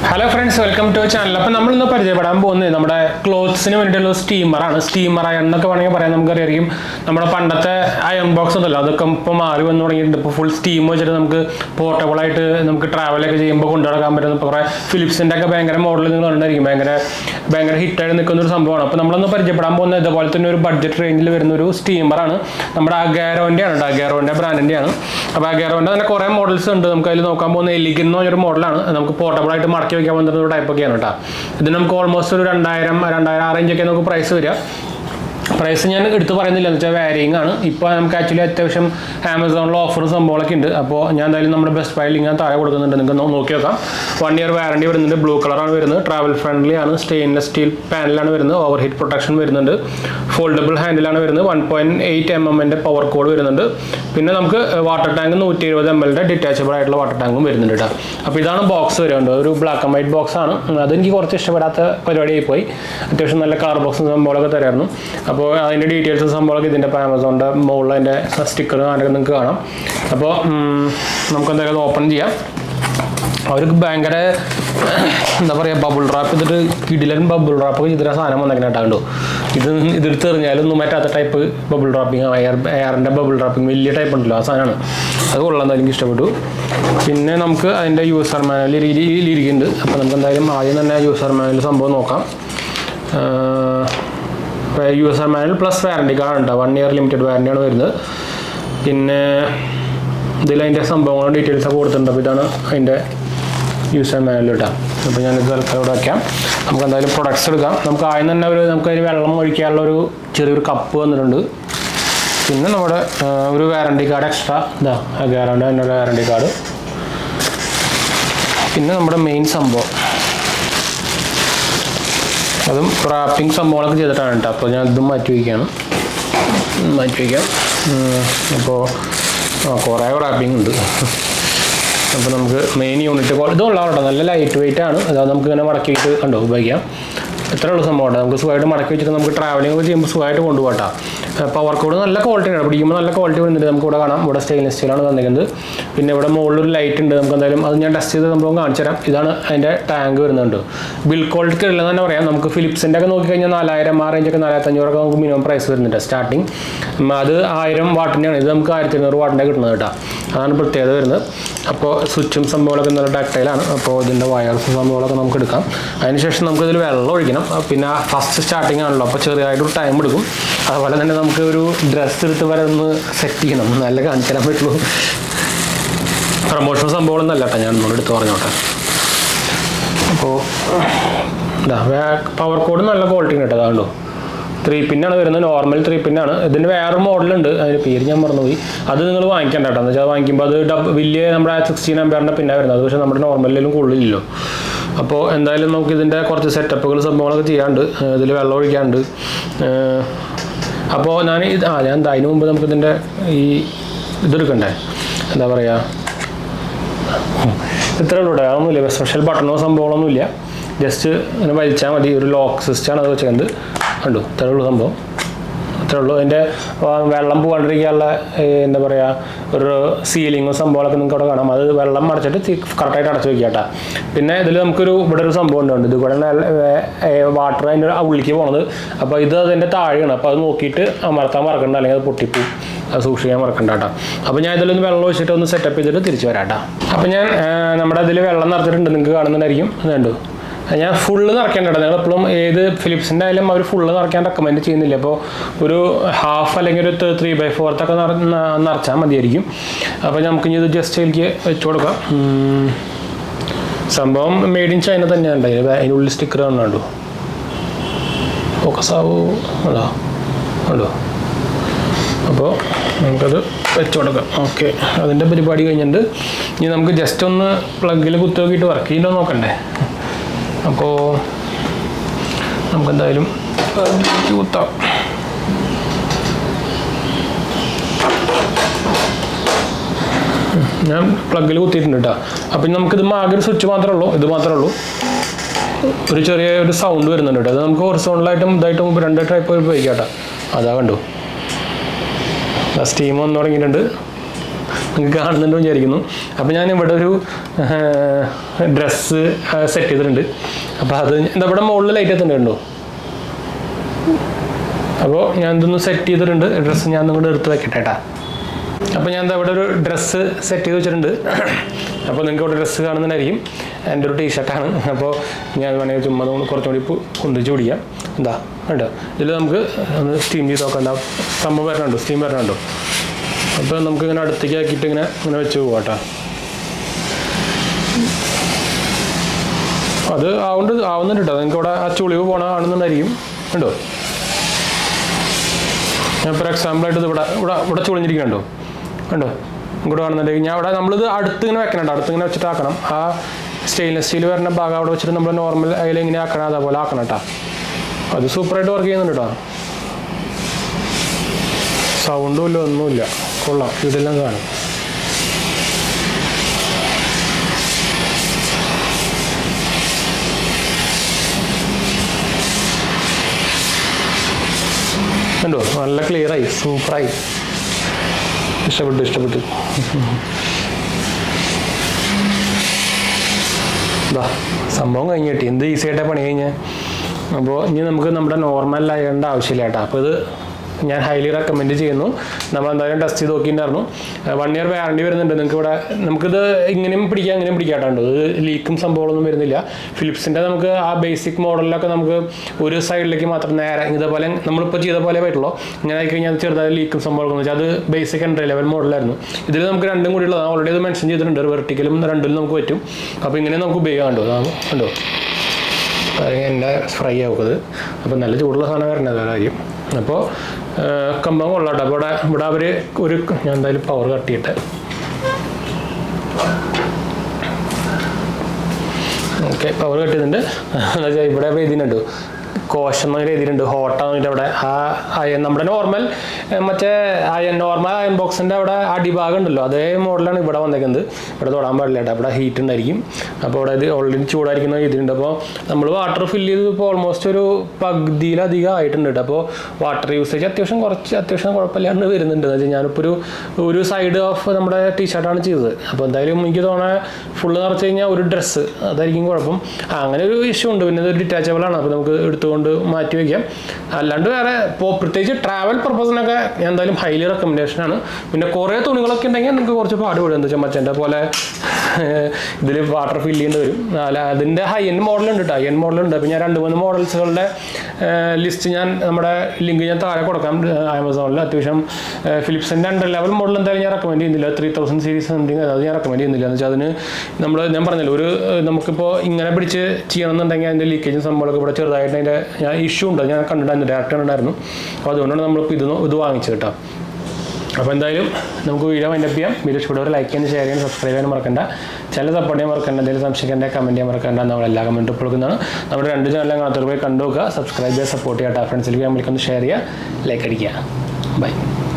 Hello friends welcome to channel അപ്പോൾ നമ്മൾ ഇന്ന് പരിചയപ്പെടാൻ പോകുന്നത് നമ്മുടെ ക്ലോത്ത്സിന് വേണ്ടിയിട്ടുള്ള സ്റ്റീമറാണ് സ്റ്റീമർ എന്നൊക്കെ വേണമെങ്കിൽ പറയാം നമുക്കറിയാം നമ്മുടെ പണ്ടത്തെ അയൺ ബോക്സ് ഉണ്ടല്ലോ അതൊക്കെ ഇപ്പോൾ മാറി വന്നു തുടങ്ങിയിട്ടുണ്ട് ഇപ്പോൾ ഫുൾ സ്റ്റീം വെച്ചിട്ട് നമുക്ക് പോർട്ടബിൾ ആയിട്ട് നമുക്ക് ട്രാവലൊക്കെ ചെയ്യുമ്പോൾ കൊണ്ടു നടക്കാൻ പറ്റുന്ന ഇപ്പോൾ കുറേ ഫിലിപ്സിൻ്റെ ഒക്കെ ഭയങ്കര മോഡൽ നിങ്ങൾ കണ്ടായിരിക്കും ഭയങ്കര ഭയങ്കര ഹിറ്റായിട്ട് നിൽക്കുന്ന ഒരു സംഭവമാണ് അപ്പോൾ നമ്മളൊന്ന് പരിചയപ്പെടാൻ പോകുന്നത് ഇതുപോലെ തന്നെ ഒരു ബഡ്ജറ്റ് റേഞ്ചിൽ വരുന്ന ഒരു സ്റ്റീമറാണ് നമ്മുടെ അഗാരോൻ്റെ ആണ് അഗാരോൻ്റെ ബ്രാൻഡിൻ്റെ ആണ് അപ്പോൾ അഗാരോൻ്റെ തന്നെ കുറേ മോഡൽസ് ഉണ്ട് നമുക്ക് അതിൽ നോക്കാൻ പോകുന്ന എലിഗൻ എന്ന് പറഞ്ഞൊരു മോഡലാണ് നമുക്ക് പോർട്ടബിൾ ആയിട്ട് മടക്കി വെക്കാൻ പറ്റുന്ന ഒരു ടൈപ്പൊക്കെയാണ് കേട്ടോ ഇത് നമുക്ക് ഓൾമോസ്റ്റ് ഒരു രണ്ടായിരം രണ്ടായിരം ആ റേഞ്ചൊക്കെ നമുക്ക് പ്രൈസ് വരിക പ്രൈസ് ഞാൻ എടുത്ത് പറയുന്നില്ല എന്ന് വെച്ചാൽ വാരിയിങ് ആണ് ഇപ്പോൾ നമുക്ക് ആക്ച്വലി അത്യാവശ്യം ആമസോണിൽ ഓഫറും സംഭവങ്ങളൊക്കെ ഉണ്ട് അപ്പോൾ ഞാൻ എന്തായാലും നമ്മുടെ ബെസ്റ്റ് ബൈ ലിങ്ക് ഞാൻ താഴെ കൊടുക്കുന്നുണ്ട് നിങ്ങൾക്ക് നോ- നോക്കി നോക്കാം വൺ ഇയർ വാറണ്ടി വരുന്നുണ്ട് ബ്ലൂ കളറാണ് വരുന്നത് ട്രാവൽ ഫ്രണ്ട്ലി ആണ് സ്റ്റെയിൻലെസ് സ്റ്റീൽ പാനലാണ് വരുന്നത് ഓവർ ഹീറ്റ് പ്രൊട്ടക്ഷൻ വരുന്നുണ്ട് ഫോൾഡബിൾ ഹാൻഡിലാണ് വരുന്നത് വൺ പോയിൻറ്റ് എയ്റ്റ് എം എമ്മിൻ്റെ പവർ കോഡ് വരുന്നുണ്ട് പിന്നെ നമുക്ക് വാട്ടർ ടാങ്ക് നൂറ്റി എഴുപത് എം എല്ലിൻ്റെ ഡിറ്റാച്ചബിൾ ആയിട്ടുള്ള വാട്ടർ ടാങ്കും വരുന്നുണ്ട് കേട്ടോ അപ്പോൾ ഇതാണ് ബോക്സ് വരുന്നുണ്ട് ഒരു ബ്ലാക്ക് ആൻഡ് വൈറ്റ് ബോക്സ് ആണ് അതെനിക്ക് കുറച്ച് ഇഷ്ടപ്പെടാത്ത പരിപാടിയായി പോയി അത്യാവശ്യം നല്ല കളർ ബോക്സും സംഭവങ്ങളൊക്കെ തരായിരുന്നു അപ്പോൾ അതിൻ്റെ ഡീറ്റെയിൽസും സംഭവങ്ങളൊക്കെ ഇതിൻ്റെ ഇപ്പോൾ ആമസോണിൻ്റെ മുകളിൽ അതിൻ്റെ സ്റ്റിക്കർ അതൊക്കെ നിങ്ങൾക്ക് കാണാം അപ്പോൾ ഉം, നമുക്ക് എന്തായാലും ഓപ്പൺ ചെയ്യാം അവർക്ക് ഭയങ്കര എന്താ പറയുക ബബിൾ റാപ്പ് ചെയ്തിട്ട് കിടിലൻ ബബിൾ റാപ്പ് ഒക്കെ ചെയ്തിട്ട് സാധനം വന്നേക്കണ കേട്ടോ ഇത് ഇതെടുത്ത് എറിഞ്ഞാലൊന്നും പറ്റാത്ത ടൈപ്പ് ബബിൾ റാപ്പിംഗ് എയർ എയറിൻ്റെ ബബിൾ റാപ്പിംഗ് വലിയ ടൈപ്പ് ഉണ്ടല്ലോ ആ സാധനമാണ് അത് കൊള്ളാൻ എനിക്ക് ഇഷ്ടപ്പെട്ടു പിന്നെ നമുക്ക് അതിൻ്റെ യൂസർ മാനുവൽ ഇരിക്കുന്നുണ്ട് അപ്പോൾ നമുക്ക് എന്തായാലും ആദ്യം തന്നെ യൂസർ മാനുവൽ സംഭവം നോക്കാം user manual plus warranty card ഉണ്ട് വൺ ഇയർ ലിമിറ്റഡ് വാറണ്ടിയാണ് വരുന്നത് പിന്നെ ഇതിൽ അതിൻ്റെ സംഭവങ്ങളും ഡീറ്റെയിൽസ് ഒക്കെ കൊടുത്തിട്ടുണ്ട് അപ്പോൾ ഇതാണ് അതിൻ്റെ യൂസർ മാനുവൽ കേട്ടോ അപ്പോൾ ഞാനിത് തൽക്കാലം ഇവിടെ വയ്ക്കാം നമുക്ക് എന്തായാലും പ്രൊഡക്ട്സ് എടുക്കാം നമുക്ക് ആദ്യം തന്നെ ഒരു നമുക്ക് അതിന് വെള്ളം ഒഴിക്കാനുള്ള ഒരു ചെറിയൊരു കപ്പ് വന്നിട്ടുണ്ട് പിന്നെ നമ്മുടെ ആ, ഒരു വാറണ്ടി കാർഡ് എക്സ്ട്രാ ഇതാ ഗ്യാരണ്ടി അതിൻ്റെ വാറണ്ടി കാർഡ് പിന്നെ നമ്മുടെ മെയിൻ സംഭവം അതും റാപ്പിംഗ് സംഭവങ്ങളൊക്കെ ചെയ്തിട്ടാണ് കേട്ടോ അപ്പോൾ ഞാൻ ഇതും മാറ്റി വയ്ക്കുകയാണ് ഉം, മാറ്റി വയ്ക്കാം അപ്പോൾ ആ കുറേ റാപ്പിംഗ് ഉണ്ട് അപ്പോൾ നമുക്ക് മെയിൻ യൂണിറ്റ് ഇതുള്ള കേട്ടോ നല്ല ലൈറ്റ് വെയിറ്റ് ആണ് അതായത് നമുക്ക് ഇങ്ങനെ മടക്കിയിട്ട് കണ്ടോ ഉപയോഗിക്കാം ഇത്ര ഉള്ള സംഭവം കേട്ടോ നമുക്ക് സുഖമായിട്ട് മടക്കി വെച്ചിട്ട് നമുക്ക് ട്രാവലിംഗ് ഒക്കെ ചെയ്യുമ്പോൾ സുഖമായിട്ട് കൊണ്ടുപോകട്ടോ പവർ കോഡ് നല്ല ക്വാളിറ്റിയാണ് പിടിക്കുമ്പോൾ നല്ല ക്വാളിറ്റി വരുന്നുണ്ട് നമുക്ക് ഇവിടെ കാണാം ഇവിടെ സ്റ്റെയിൻലെസ് സ്റ്റീലാണ് തന്നിരിക്കുന്നത് പിന്നെ ഇവിടെ മുകളിൽ ഒരു ലൈറ്റ് ഉണ്ട് നമുക്ക് എന്തായാലും അത് ഞാൻ ടെസ്റ്റ് ചെയ്ത് സംഭവം കാണിച്ചു തരാം ഇതാണ് അതിൻ്റെ ടാങ്ക് വരുന്നുണ്ട് ബിൽ ക്വാളിറ്റി ഉള്ളതെന്ന് തന്നെ പറയാം നമുക്ക് ഫിലിപ്സിൻ്റെ ഒക്കെ നോക്കിക്കഴിഞ്ഞാൽ നാലായിരം ആ റേഞ്ചൊക്കെ നാലായിരത്തി അഞ്ഞൂറൊക്കെ നമുക്ക് മിനിമം പ്രൈസ് വരുന്നുണ്ട് സ്റ്റാർട്ടിങ് അത് ആയിരം വാട്ടിൻ്റെയാണ് ഇത് നമുക്ക് ആയിരത്തി അഞ്ഞൂറ് വാട്ടിൻ്റെ കിട്ടുന്നത് കേട്ടോ അതാണ് പ്രത്യേകത വരുന്നത് അപ്പോൾ സ്വിച്ചും സംഭവങ്ങളൊക്കെ നല്ല ഡക്റ്റൈലാണ് അപ്പോൾ ഇതിൻ്റെ വയർസും സംഭവങ്ങളൊക്കെ നമുക്ക് എടുക്കാം അതിനുശേഷം നമുക്ക് ഇതിൽ വെള്ളം ഒഴിക്കണം അഹ് പിന്നെ ഫസ്റ്റ് സ്റ്റാർട്ടിങ് ആണല്ലോ അപ്പോൾ ചെറിയതായിട്ടൊരു ടൈം എടുക്കും അതുപോലെ തന്നെ നമുക്ക് ഒരു ഡ്രസ്സ് എടുത്ത് വരെ ഒന്ന് സെറ്റ് ചെയ്യണം നല്ല കാണിച്ചു തരാൻ പറ്റുള്ളൂ പ്രമോഷൻ സംഭവങ്ങളൊന്നും അല്ല കേട്ടോ ഞാൻ ഒന്നുകൂടെ എടുത്ത് പറഞ്ഞോട്ടെ അപ്പോൾ ഇതാ പവർ കോഡ് നല്ല ക്വാളിറ്റി ഉണ്ട് കേട്ടോ അതുകൊണ്ടോ ത്രീ പിന്നാണ് വരുന്നത് നോർമൽ ത്രീ പിന്നാണ് ഇതിന് വേറെ മോഡലുണ്ട് അതിന് പേര് ഞാൻ മറന്നുപോയി അത് നിങ്ങൾ വാങ്ങിക്കണ്ട കേട്ടോ എന്ന് വെച്ചാൽ വാങ്ങിക്കുമ്പോൾ അത് ഡബ് വലിയ നമ്മുടെ സിക്സ്റ്റീൻ നമ്പറിൻ്റെ പിന്നെ വരുന്നത് അത് പക്ഷേ നമ്മുടെ നോർമലിലും കൊള്ളില്ലല്ലോ അപ്പോൾ എന്തായാലും നമുക്ക് ഇതിൻ്റെ കുറച്ച് സെറ്റപ്പുകൾ സംഭവങ്ങളൊക്കെ ചെയ്യാണ്ട് ഇതിൽ വെള്ളം ഒഴിക്കാണ്ട് ഏഹ് അപ്പോൾ ഞാൻ ഇത് ആ ഞാൻ എന്താ അതിന് മുമ്പ് നമുക്ക് ഇതിൻ്റെ ഈ ഇതെടുക്കണ്ടേ എന്താ പറയുക ഇത്രേ ഉള്ളൂ കേട്ടോ ഒന്നുമില്ല സ്പെഷ്യൽ ബട്ടണോ സംഭവങ്ങളൊന്നുമില്ല ജസ്റ്റ് ഇങ്ങനെ വലിച്ചാൽ മതി ഒരു ലോക്ക് സിസ്റ്റമാണ് അത് വെച്ചത് കണ്ടു ഇത്രേ ഉള്ളൂ സംഭവം അത്രേ ഉള്ളൂ അതിൻ്റെ ആ, വെള്ളം പോകാണ്ടിരിക്കാനുള്ള ഏ, എന്താ പറയുക ഒരു സീലിങ്ങും സംഭവങ്ങളൊക്കെ നിങ്ങൾക്ക് അവിടെ കാണാം അത് വെള്ളം അടച്ചിട്ട് കറക്റ്റായിട്ട് അടച്ചു വെക്കുക കേട്ടോ പിന്നെ ഇതിൽ നമുക്കൊരു ഇവിടെ ഒരു സംഭവം ഉണ്ട് ഇത് കൂടെ വാട്ടർ അതിൻ്റെ ഉള്ളിലേക്ക് പോണത് അപ്പോൾ ഇത് അതിൻ്റെ താഴെയാണ് അപ്പോൾ അത് നോക്കിയിട്ട് അമർത്താൻ മറക്കണ്ട അല്ലെങ്കിൽ അത് പൊട്ടിപ്പോവും അത് സൂക്ഷിക്കാൻ മറക്കണ്ട കേട്ടോ അപ്പോൾ ഞാൻ ഇതിലൊന്ന് വെള്ളം ഒഴിച്ചിട്ട് ഒന്ന് സെറ്റപ്പ് ചെയ്തിട്ട് തിരിച്ചു വരാം കേട്ടോ അപ്പോൾ ഞാൻ ആ, നമ്മുടെ അതിൽ വെള്ളം നിറച്ചിട്ടുണ്ട് നിങ്ങൾക്ക് കാണുന്നുണ്ടായിരിക്കും അതുണ്ടോ ഞാൻ ഫുള്ള് നിറയ്ക്കേണ്ട കേട്ടോ നിങ്ങൾ എപ്പോഴും ഏത് ഫിലിപ്സിൻ്റെ ആയാലും അവർ ഫുള്ള് നിറയ്ക്കാൻ റെക്കമെൻഡ് ചെയ്യുന്നില്ല അപ്പോൾ ഒരു ഹാഫ് അല്ലെങ്കിൽ ഒരു ത്രീ ബൈ ഫോർത്തൊക്കെ നിറ ന- നിറച്ചാൽ മതിയായിരിക്കും അപ്പോൾ നമുക്ക് ഇനി ഇത് ജസ്റ്റ് എനിക്ക് വെച്ച് കൊടുക്കാം ഉം. സംഭവം മെയ്ഡ് ഇൻ ചൈന തന്നെയാണ് അതിന് അതിനുള്ളിൽ സ്റ്റിക്കർ കാണുന്നുണ്ടോ ഫോക്കസ് ആവോ അതാ ഉണ്ടോ അപ്പോൾ നമുക്കത് വെച്ച് കൊടുക്കാം ഓക്കെ അതിൻ്റെ പരിപാടി കഴിഞ്ഞിട്ടുണ്ട് ഇനി നമുക്ക് ജസ്റ്റ് ഒന്ന് പ്ലഗിൽ കുത്തി നോക്കിയിട്ട് വർക്ക് ചെയ്യുന്നോ നോക്കണ്ടേ അപ്പോൾ നമുക്ക് എന്തായാലും അതിലേക്ക് കുത്താം ഉം, ഞാൻ പ്ലഗിൽ കുത്തിയിട്ടുണ്ട് കേട്ടോ അപ്പം ഇനി നമുക്കിത് ആകെ ഒരു സ്വിച്ച് മാത്രമേ ഉള്ളൂ ഇത് മാത്രമേ ഉള്ളൂ ഒരു ചെറിയ ഒരു സൗണ്ട് വരുന്നുണ്ട് കേട്ടോ അത് നമുക്ക് ഹൊറിസോണലായിട്ടും ഇതായിട്ടും രണ്ട് ടൈപ്പ് ഉപയോഗിക്കാം കേട്ടോ അതാ കണ്ടു സ്റ്റീം വന്ന് തുടങ്ങിയിട്ടുണ്ട് നിങ്ങൾക്ക് കാണുന്നുണ്ടോ എന്ന് വിചാരിക്കുന്നു അപ്പോൾ ഞാൻ ഇവിടെ ഒരു ഡ്രസ്സ് സെറ്റ് ചെയ്തിട്ടുണ്ട് അപ്പോൾ അത് എന്താ ഇവിടെ മുകളിൽ ലൈറ്റ് എത്തുന്നുണ്ടോ അപ്പോൾ ഞാൻ ഇതൊന്ന് സെറ്റ് ചെയ്തിട്ടുണ്ട് ഡ്രസ്സ് ഞാൻ നിങ്ങളുടെ എടുത്ത് വെക്കട്ടെ കേട്ടാ അപ്പോൾ ഞാൻ എന്താ ഇവിടെ ഒരു ഡ്രസ്സ് സെറ്റ് ചെയ്ത് വെച്ചിട്ടുണ്ട് അപ്പോൾ നിങ്ങൾക്ക് ഇവിടെ ഡ്രസ്സ് കാണുന്നുണ്ടായിരിക്കും എൻ്റെ ഒരു ടീഷർട്ടാണ് അപ്പോൾ ഞാൻ വേണമെങ്കിൽ ചുമ്മാ ഒന്ന് കുറച്ചും കൂടി കൊണ്ടുവച്ച് പിടിക്കാം എന്താ കണ്ടോ ഇതിൽ നമുക്ക് ഒന്ന് സ്റ്റീം ചെയ്ത് നോക്കാം എന്താ സംഭവം വരണുണ്ടോ സ്റ്റീം വരണുണ്ടോ അപ്പോൾ നമുക്ക് ഇങ്ങനെ അടുത്തേക്ക് ആക്കിയിട്ട് ഇങ്ങനെ ഇങ്ങനെ വെച്ച് പോകാം അത് ആവുന്നുണ്ട് ആവുന്നുണ്ട് കേട്ടോ നിങ്ങൾക്ക് ഇവിടെ ആ ചുളിവ് പോണ കാണുന്നുണ്ടായിരിക്കും ഉണ്ടോ ഞാൻ ഫോർ എക്സാമ്പിളായിട്ട് ഇത് ഇവിടെ ഇവിടെ ഇവിടെ ചുളിഞ്ഞിരിക്കണ്ടോ കണ്ടോ ഇങ്ങോട്ട് കാണുന്നുണ്ടെങ്കിൽ ഞാൻ ഇവിടെ നമ്മളിത് അടുത്ത് ഇങ്ങനെ വെക്കണം അടുത്ത് ഇങ്ങനെ വെച്ചിട്ട് ആക്കണം ആ സ്റ്റെയിൻലെസ് സ്റ്റീൽ വരുന്ന ഭാഗം അവിടെ വെച്ചിട്ട് നമ്മൾ നോർമൽ അതിൽ ഇങ്ങനെ ആക്കണം അതേപോലെ ആക്കണം കേട്ടോ അത് സൂപ്പറായിട്ട് വർക്ക് ചെയ്യുന്നുണ്ട് കേട്ടോ സൗണ്ടും ഇല്ല ഒന്നുമില്ല കൊള്ളാം ഇതെല്ലാം കാണും കണ്ടോ നല്ല ക്ലിയറായി സൂപ്പറായി ഇഷ്ടപ്പെട്ടു ഇഷ്ടപ്പെട്ടു ഇതാ സംഭവം കഴിഞ്ഞ് കിട്ടി എന്ത് ഈസി ആയിട്ടാണ് പണി കഴിഞ്ഞാൽ അപ്പോൾ ഇനി നമുക്ക് നമ്മുടെ നോർമൽ ആയേണ്ട ആവശ്യമില്ല കേട്ടോ അപ്പോൾ ഇത് ഞാൻ ഹൈലി റെക്കമെൻഡ് ചെയ്യുന്നു നമ്മൾ എന്തായാലും ടെസ്റ്റ് ചെയ്ത് നോക്കിയിട്ടുണ്ടായിരുന്നു വൺ ഇയർ വാറണ്ടി വരുന്നുണ്ട് നിങ്ങൾക്ക് ഇവിടെ നമുക്കിത് ഇങ്ങനെയും പിടിക്കാം ഇങ്ങനെയും പിടിക്കാട്ടോ ഇത് ലീക്കും സംഭവങ്ങളൊന്നും വരുന്നില്ല ഫിലിപ്സിൻ്റെ നമുക്ക് ആ ബേസിക് മോഡലിലൊക്കെ നമുക്ക് ഒരു സൈഡിലേക്ക് മാത്രം നേരെ ഇതേപോലെ നമ്മളിപ്പോൾ ചെയ്ത പോലെ പറ്റുള്ളൂ ഇങ്ങനെ ആയി കഴിഞ്ഞാൽ ചെറുതായി ലീക്കും സംഭവങ്ങളെന്ന് വെച്ചാൽ അത് ബേസിക് എൻട്രി ലെവൽ മോഡലായിരുന്നു ഇതിൽ നമുക്ക് രണ്ടും കൂടി ഉള്ളത് ഓൾറെഡി ഇത് മെൻഷൻ ചെയ്തിട്ടുണ്ട് വെർട്ടിക്കലും രണ്ടിലും നമുക്ക് പറ്റും അപ്പോൾ ഇങ്ങനെ നമുക്ക് ഉപയോഗിക്കാം കണ്ടോ ദാ കണ്ടോ എൻ്റെ ഫ്രൈ ആവുന്നത് അപ്പോൾ നല്ല ചൂടുള്ള സാധനം വരണത് കാര്യം അപ്പോൾ കമ്പം കൊള്ളാട്ടോ അപ്പോൾ ഇവിടെ ഇവിടെ അവർ ഒരു ഞാൻ എന്തായാലും പവർ കട്ട് ചെയ്യട്ടെ ഓക്കെ പവർ കട്ട് ചെയ്തിട്ടുണ്ട് എന്താ വെച്ചാൽ ഇവിടെ എഴുതിയിട്ടുണ്ട് കോഷൻ എന്നൊരു എഴുതിയിട്ടുണ്ട് ഹോട്ടാന്നിട്ട് അവിടെ ആ അയൺ നമ്മുടെ നോർമൽ മറ്റേ അയൺ നോർമൽ അയൺ ബോക്സിൻ്റെ അവിടെ അടിഭാഗം ഉണ്ടല്ലോ അതേ മോഡലാണ് ഇവിടെ വന്നേക്കുന്നത് ഇവിടെ തൊടാൻ പാടില്ല കേട്ടോ അവിടെ ഹീറ്റ് ഉണ്ടായിരിക്കും അപ്പോൾ അവിടെ ഇത് ഓൾറെഡി ചൂടായിരിക്കുന്ന രീതിയുണ്ട് അപ്പോൾ നമ്മൾ വാട്ടർ ഫില്ല് ചെയ്ത് ഇപ്പോൾ ഓൾമോസ്റ്റ് ഒരു പകുതിയിലധികം ആയിട്ടുണ്ട് കേട്ടോ അപ്പോൾ വാട്ടർ യൂസേജ് അത്യാവശ്യം കുറച്ച് അത്യാവശ്യം കുഴപ്പമില്ലാണ്ട് വരുന്നുണ്ട് എന്ന് വെച്ചാൽ ഞാനിപ്പോൾ ഒരു ഒരു സൈഡ് ഓഫ് നമ്മുടെ ടീഷർട്ടാണ് ചെയ്തത് അപ്പോൾ എന്തായാലും എനിക്ക് തോന്നുന്നത് ഫുള്ള് നിറച്ച് കഴിഞ്ഞാൽ ഒരു ഡ്രസ്സ് അതായിരിക്കും കുഴപ്പം ആ, അങ്ങനെ ഒരു ഇഷ്യൂ ഉണ്ട് പിന്നെ ഇത് ഡിറ്റാച്ചബിൾ ആണ് അപ്പോൾ നമുക്ക് എടുത്തുകൊണ്ട് മാറ്റി വയ്ക്കാം അല്ലാണ്ട് വേറെ ഇപ്പോൾ പ്രത്യേകിച്ച് ട്രാവൽ പർപ്പസിനൊക്കെ ഞാൻ എന്തായാലും ഹൈലി റെക്കമെൻഡേഷൻ ആണ് പിന്നെ കുറേ തുണികളൊക്കെ ഉണ്ടെങ്കിൽ നിങ്ങൾക്ക് കുറച്ച് പാട് വിടും എന്താ വെച്ചാൽ മച്ചൻ്റെ പോലെ ഇതിൽ വാട്ടർ ഫില്ല് ചെയ്യേണ്ടി വരും അല്ല അതിൻ്റെ ഹൈ എൻഡ് മോഡലുണ്ട് കേട്ടോ ഹൈ എൻഡ് മോഡലുണ്ട് അപ്പോൾ ഞാൻ രണ്ട് മൂന്ന് മോഡൽസുകളുടെ ലിസ്റ്റ് ഞാൻ നമ്മുടെ ലിങ്ക് ഞാൻ താഴെ കൊടുക്കാം ആമസോണിൽ അത്യാവശ്യം ഫിലിപ്സിൻ്റെ അണ്ടർ ലെവൽ മോഡൽ എന്തായാലും ഞാൻ റെക്കമെൻഡ് ചെയ്യുന്നില്ല ത്രീ തൗസൻഡ് സീരീസ് സംതിങ് അത് ഞാൻ റെക്കമെൻഡ് ചെയ്യുന്നില്ല എന്ന് വെച്ചാൽ അതിന് നമ്മൾ ഞാൻ പറഞ്ഞല്ലോ ഒരു ഏഹ്, നമുക്കിപ്പോൾ ഇങ്ങനെ പിടിച്ച് ചെയ്യണമെന്നുണ്ടെങ്കിൽ അതിൻ്റെ ലീക്കേജും സംഭവങ്ങളൊക്കെ ഇവിടെ ചെറുതായിട്ട് അതിൻ്റെ ഞാൻ ഇഷ്യൂ ഉണ്ട് ഞാൻ കണ്ടിട്ടുണ്ടായിരുന്നു ഡയറക്റ്റ് കണ്ടിട്ടുണ്ടായിരുന്നു അപ്പോൾ അതുകൊണ്ടാണ് നമ്മളിപ്പോൾ ഇത് നോ- ഇത് വാങ്ങിച്ചത് കേട്ടോ അപ്പോൾ എന്തായാലും നമുക്ക് വീഡിയോ വൈൻഡപ്പ് ചെയ്യാം വീഡിയോ ഇഷ്ടപ്പെട്ടവർ ലൈക്ക് ചെയ്യാൻ ഷെയർ ചെയ്യാൻ സബ്സ്ക്രൈബ് ചെയ്യാൻ മറക്കണ്ട ചാനൽ സപ്പോർട്ട് ചെയ്യാൻ മറക്കണ്ട എന്തെങ്കിലും സംശയിക്കേണ്ട കമൻറ്റ് ചെയ്യാൻ മറക്കണ്ട നമ്മൾ എല്ലാ കമൻറ്റും കൊടുക്കുന്നതാണ് നമ്മുടെ രണ്ട് ചാനലും കാണാത്തവർ പോയി കണ്ടു നോക്കുക സബ്സ്ക്രൈബ് ചെയ്യുക സപ്പോർട്ട് ചെയ്യുക ഫ്രണ്ട്സിലേക്ക് ഫാമിലിക്ക് ഒന്ന് ഷെയർ ചെയ്യുക ലൈക്ക് അടിക്കുക ബൈ